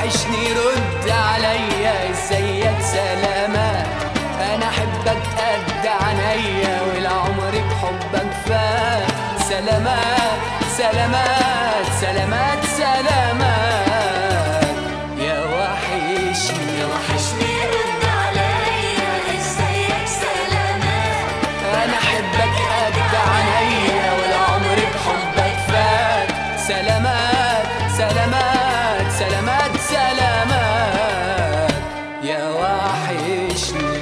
وحشني رد عليا ازيك سلامات انا احبك قد عينيا والعمر بحبك فات سلامات سلامات سلامات سلامات يا وحشني وحشني رد عليا ازيك سلامات انا احبك قد عينيا والعمر بحبك فات سلامات سلامات سلامات سلامات يا وحشني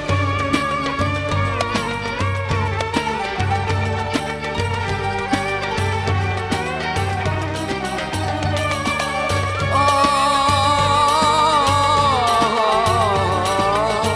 آه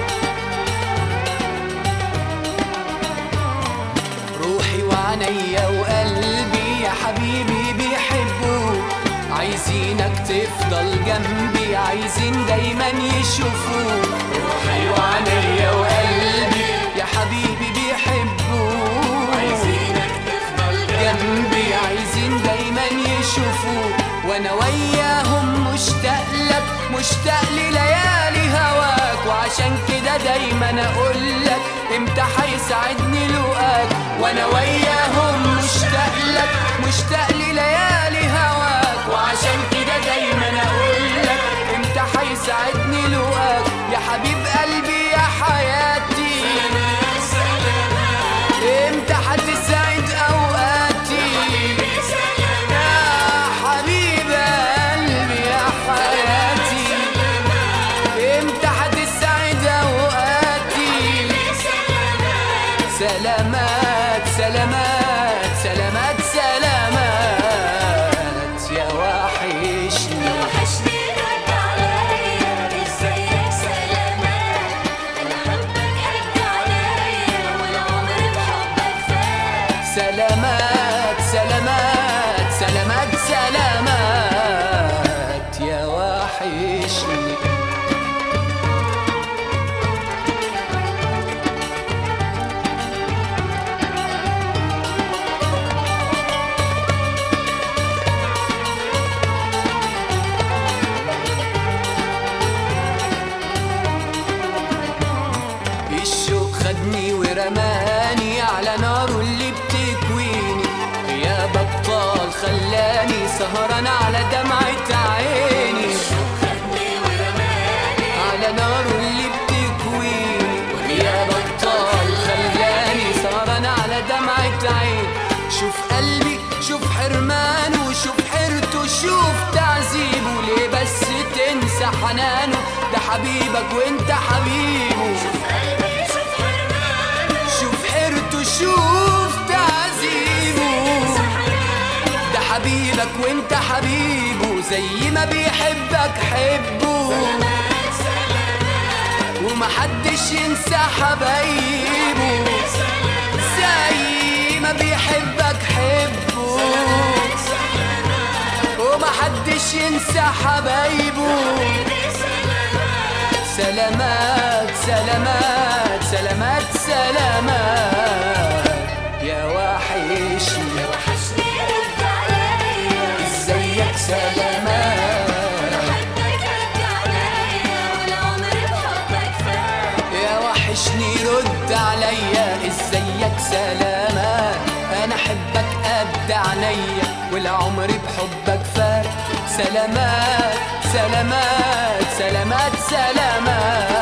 روحي وعينيا وقلبي يا حبيبي بيحبوك عايزينك تفضل جنبي عايزين دايما يشوفوك روحي وعينيا وقلبي يا حبيبي بيحبوك عايزينك تفضل جنبي عايزين دايما يشوفوك وانا وياهم مشتاق لك مشتاق لليالي هواك وعشان كده دايما اقول لك امتى هيسعدني لقاك وانا وياهم مشتاق لك مشتاق لليالي هواك وعشان كده دايما اقول لك امتى هيسعدني لقاك يا حبيب قلبي يا حياتي امتى هتسعد اوقاتي يا حبيب قلبي يا حياتي امتى هتسعد اوقاتي سلامات سلامات سلامات سلامات يا وحشني وحشني رد عليا ازيك سلامات انا حبك قد عليا والعمر بحبك فات سلامات سلامات سلامات سلامات يا وحشني الشوق خدني ورماني على ناره اللي بتكويني يا بطال خلاني سهران على دمعة عيني خدني ورماني على ناره اللي بتكويني يا بطال خلاني سهران على دمعة عين شوف قلبي شوف حرمانه شوف حيرته شوف تعذيبه ليه بس تنسى حنانه ده حبيبك وانت حبيبه قلبي شوف حرمانه شوف حيرته شوف تعذيبه ده حبيبك وانت حبيبه زي ما بيحبك حبه ومحدش ينسى حبايبه زي ما بيحبك حبه ومحدش ينسى حبايبه سلامات سلامات سلامات سلامات يا وحشني وحشني رد عليا ازيك سلامات حبك قد عليا والعمر بحبك فات يا وحشني رد عليا ازيك سلامات انا احبك قد عينيا والعمر بحبك فات سلامات سلامات سلامات سلامات